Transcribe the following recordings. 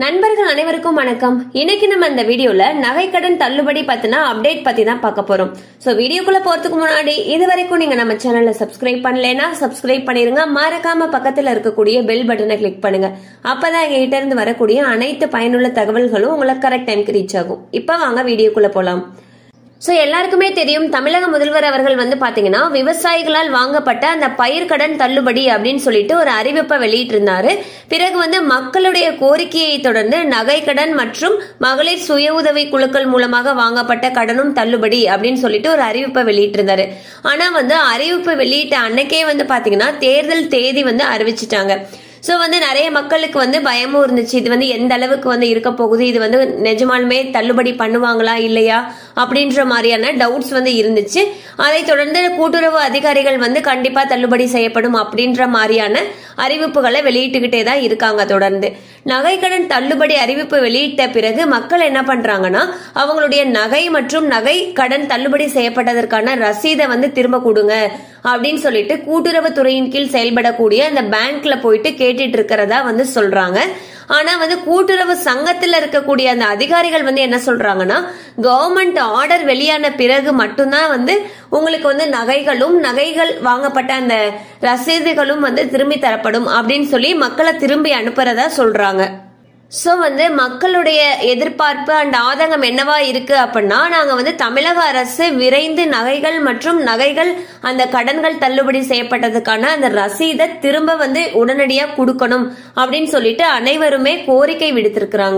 நண்பர்கள் அனைவருக்கும் வணக்கம் இன்னைக்கு நம்ம இந்த வீடியோல நகைக்கடன் தள்ளுபடி பத்தின அப்டேட் பத்தி தான் பார்க்க போறோம் சோ வீடியோக்குள்ள போறதுக்கு முன்னாடி இது வரைக்கும் நீங்க நம்ம சேனலை சப்ஸ்கிரைப் பண்ணலைன்னா சப்ஸ்கிரைப் பண்ணிருங்க மறக்காம பக்கத்துல இருக்கக்கூடிய பெல் பட்டனை கிளிக் பண்ணுங்க அப்பதான் எங்ககிட்ட இருந்து வரக்கூடிய அனைத்து பயனுள்ள தகவல்களும் உங்களுக்கு கரெக்ட் டைம்க்கு ரீச் ஆகும் இப்ப வாங்க வீடியோக்குள்ள போலாம் சோ எல்லாருக்குமே தெரியும் தமிழக முதல்வர் அவர்கள் வந்து பாத்தீங்கன்னா விவசாயிகளால் வாங்கப்பட்ட அந்த பயிர்க்கடன் தள்ளுபடி அப்படின்னு சொல்லிட்டு ஒரு அறிவிப்பை வெளியிட்டிருந்தாரு பிறகு வந்து மக்களுடைய கோரிக்கையை தொடர்ந்து நகைக்கடன் மற்றும் மகளிர் சுய உதவி குழுக்கள் மூலமாக வாங்கப்பட்ட கடனும் தள்ளுபடி அப்படின்னு சொல்லிட்டு ஒரு அறிவிப்பை வெளியிட்டிருந்தாரு ஆனா வந்து அறிவிப்பு வெளியிட்ட அன்னைக்கே வந்து பாத்தீங்கன்னா தேர்தல் தேதி வந்து அறிவிச்சிட்டாங்க ஸோ வந்து நிறைய மக்களுக்கு வந்து பயமும் இருந்துச்சு இது வந்து எந்த அளவுக்கு வந்து இருக்க போகுது இது வந்து நிஜமாலுமே தள்ளுபடி பண்ணுவாங்களா இல்லையா அப்படின்ற மாதிரியான டவுட்ஸ் வந்து இருந்துச்சு அதை தொடர்ந்து கூட்டுறவு அதிகாரிகள் வந்து கண்டிப்பா தள்ளுபடி செய்யப்படும் அப்படின்ற மாதிரியான அறிவிப்புகளை வெளியிட்டுக்கிட்டே தான் இருக்காங்க தொடர்ந்து நகைக்கடன் தள்ளுபடி அறிவிப்பு வெளியிட்ட பிறகு மக்கள் என்ன பண்றாங்கன்னா அவங்களுடைய நகை மற்றும் நகை கடன் தள்ளுபடி செய்யப்பட்டதற்கான ரசீதை வந்து திரும்ப கொடுங்க அப்படின்னு சொல்லிட்டு கூட்டுறவு துறையின் கீழ் செயல்படக்கூடிய அந்த பேங்க்ல போயிட்டு கேட்டுட்டு இருக்கிறதா வந்து சொல்றாங்க ஆனா வந்து கூட்டுறவு சங்கத்துல இருக்கக்கூடிய அந்த அதிகாரிகள் வந்து என்ன சொல்றாங்கன்னா கவர்மெண்ட் ஆர்டர் வெளியான பிறகு மட்டும்தான் வந்து உங்களுக்கு வந்து நகைகளும் நகைகள் வாங்கப்பட்ட அந்த ரசீதுகளும் வந்து திரும்பி தரப்படும் அப்படின்னு சொல்லி மக்களை திரும்பி அனுப்புறதா சொல்றாங்க ஸோ வந்து மக்களுடைய எதிர்பார்ப்பு அண்ட் ஆதங்கம் என்னவா இருக்கு அப்படின்னா நாங்கள் வந்து தமிழக அரசு விரைந்து நகைகள் மற்றும் நகைகள் அந்த கடன்கள் தள்ளுபடி செய்யப்பட்டதுக்கான அந்த ரசீதை திரும்ப வந்து உடனடியாக கொடுக்கணும் அப்படின்னு சொல்லிட்டு அனைவருமே கோரிக்கை விடுத்திருக்கிறாங்க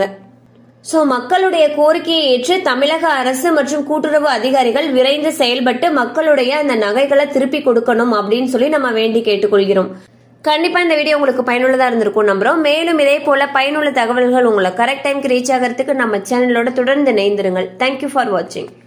ஸோ மக்களுடைய கோரிக்கையை ஏற்று தமிழக அரசு மற்றும் கூட்டுறவு அதிகாரிகள் விரைந்து செயல்பட்டு மக்களுடைய அந்த நகைகளை திருப்பி கொடுக்கணும் அப்படின்னு சொல்லி நம்ம வேண்டி கேட்டுக்கொள்கிறோம் கண்டிப்பா இந்த வீடியோ உங்களுக்கு பயனுள்ளதா இருந்திருக்கும் நம்புறோம் மேலும் இதே போல பயனுள்ள தகவல்கள் உங்களை கரெக்ட் டைம்க்கு ரீச் ஆகிறதுக்கு நம்ம சேனலோட தொடர்ந்து இணைந்திருங்கள் தேங்க்யூ ஃபார் வாட்சிங்